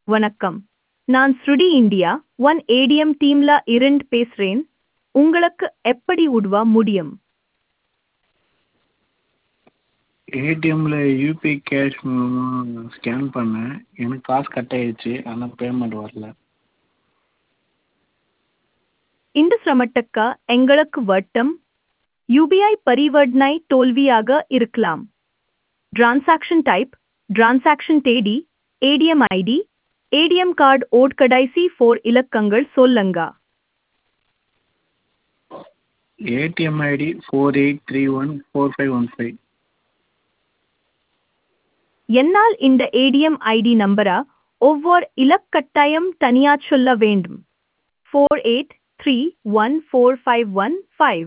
வணக்கம் நான் ஸ்ருடி இந்தியா ஒன் ஏடிஎம் டீம்ல இருந்து பேசுறேன் உங்களுக்கு எப்படி உதவ முடியும் ஏடிஎம்மில் யூபிஐ கேஷ் மூலமாக ஸ்கேன் பண்ணேன் எனக்கு காசு கட் ஆயிடுச்சு ஆனால் பேமெண்ட் வரல இந்த சிரமத்துக்கு எங்களுக்கு வட்டம் யூபிஐ பரிவர்த்தனை தோல்வியாக இருக்கலாம் டிரான்சாக்ஷன் டைப் டிரான்சாக்ஷன் தேதி ஏடிஎம் ஐடி ஏடிஎம் கார்டு ஓட் கடைசி ஃபோர் இலக்கங்கள் சொல்லுங்க ATM ID four eight three one four five one five என்னால் இந்த ஏடிஎம் ஐடி நம்பரை ஒவ்வொரு இலக்கட்டாயம் தனியா சொல்ல வேண்டும் four eight three one four five one five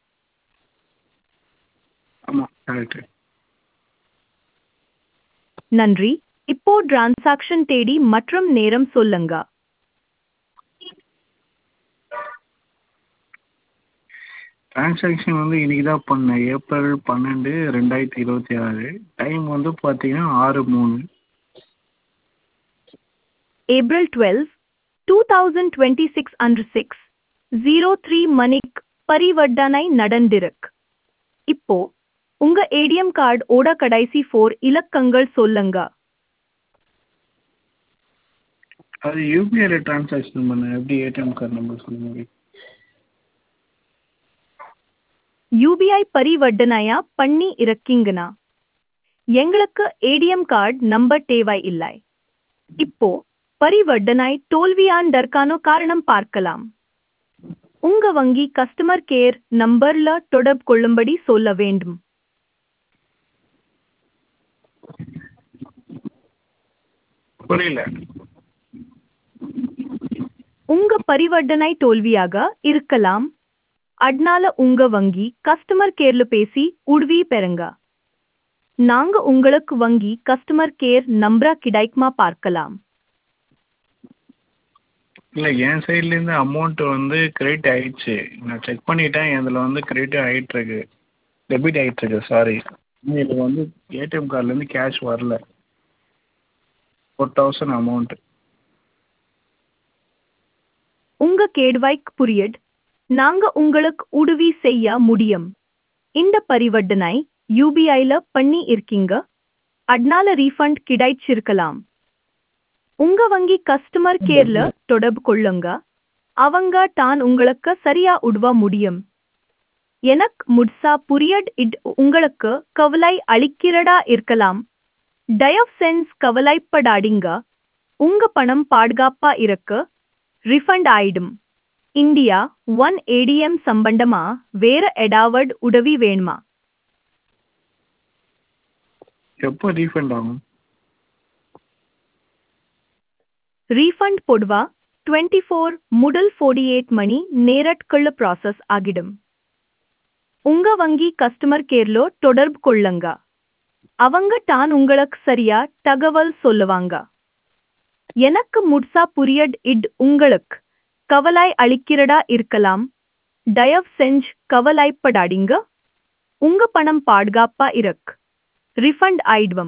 ஆமாம் கரெக்டு நன்றி இப்போ டிரான்சாக்ஷன் தேதி மற்றும் நேரம் சொல்லுங்க டிரான்சாக்ஷன் வந்து இன்னைக்கு தான் பண்ணேன் ஏப்ரல் பன்னெண்டு ரெண்டாயிரத்தி இருபத்தி ஆறு டைம் வந்து பார்த்தீங்கன்னா ஆறு மூணு April twelve two thousand twenty six அன்று சிக்ஸ் ஜீரோ த்ரீ மணிக்கு பரிவர்த்தனை நடந்திருக்கு இப்போ உங்க ஏடிஎம் கார்டு ஓட கடைசி ஃபோர் இலக்கங்கள் சொல்லுங்க அது யூபிஐல டிரான்சாக்ஷன் பண்ணேன் எப்படி ஏடிஎம் கார்டு நம்பர் சொல்ல முடியும் யூபிஐ பரிவர்த்தனையா பண்ணி இருக்கீங்கனா எங்களுக்கு ஏடிஎம் கார்டு நம்பர் தேவை இல்லை இப்போ பரிவர்த்தனை தோல்வியாண்டற்கான காரணம் பார்க்கலாம் உங்க வங்கி கஸ்டமர் கேர் நம்பர்ல தொடர்பு கொள்ளும்படி சொல்ல வேண்டும் புரியல உங்க பரிவர்த்தனை தோல்வியாக இருக்கலாம் அதனால உங்க வங்கி கஸ்டமர் கேர்ல பேசி உதவி பெறுங்க நாங்க உங்களுக்கு வங்கி கஸ்டமர் கேர் நம்பரா கிடைக்குமா பார்க்கலாம் இல்லை என் சைட்லேருந்து அமௌண்ட் வந்து கிரெடிட் ஆயிடுச்சு நான் செக் பண்ணிட்டேன் இதில் வந்து கிரெடிட் ஆகிட்டுருக்கு டெபிட் ஆகிட்டுருக்கு சாரி இதில் வந்து ஏடிஎம் கார்டுலேருந்து கேஷ் வரல ஃபோர் தௌசண்ட் அமௌண்ட்டு உங்க கேட்வாய்க்கு புரியட் நாங்க உங்களுக்கு உதவி செய்ய முடியும் இந்த பரிவர்த்தனை யூபிஐல பண்ணி இருக்கீங்க அதனால ரீஃபண்ட் கிடைச்சிருக்கலாம் உங்க வங்கி கஸ்டமர் கேர்ல தொடர்பு கொள்ளுங்க அவங்க தான் உங்களுக்கு சரியா உதவ முடியும் எனக்கு முட்சா புரியட் இட் உங்களுக்கு கவலை அளிக்கிறதா இருக்கலாம் தயவு சென்ஸ் கவலைப்படாதீங்க உங்க பணம் பாதுகாப்பா இருக்கு ரிஃபண்ட் ஆயிடும் இந்தியா ஒன் ஏடிஎம் சம்பந்தமா வேற ஏதாவது உதவி வேணுமா எப்போ ரீஃபண்ட் ஆகும் ரீஃபண்ட் பொதுவா டுவெண்ட்டி ஃபோர் முதல் ஃபோர்டி எயிட் மணி நேரட்குள்ள ப்ராசஸ் ஆகிடும் உங்க வங்கி கஸ்டமர் கேர்லோ தொடர்பு கொள்ளுங்க அவங்க தான் உங்களுக்கு சரியா தகவல் சொல்லுவாங்க எனக்கு முட்சா புரியட் இட் உங்களுக்கு கவலை அளிக்கிறதா இருக்கலாம் தயவு செஞ்சு கவலைப்படாதீங்க உங்க பணம் பாதுகாப்பா இருக்கு ரிஃபண்ட் ஆயிடுவோம்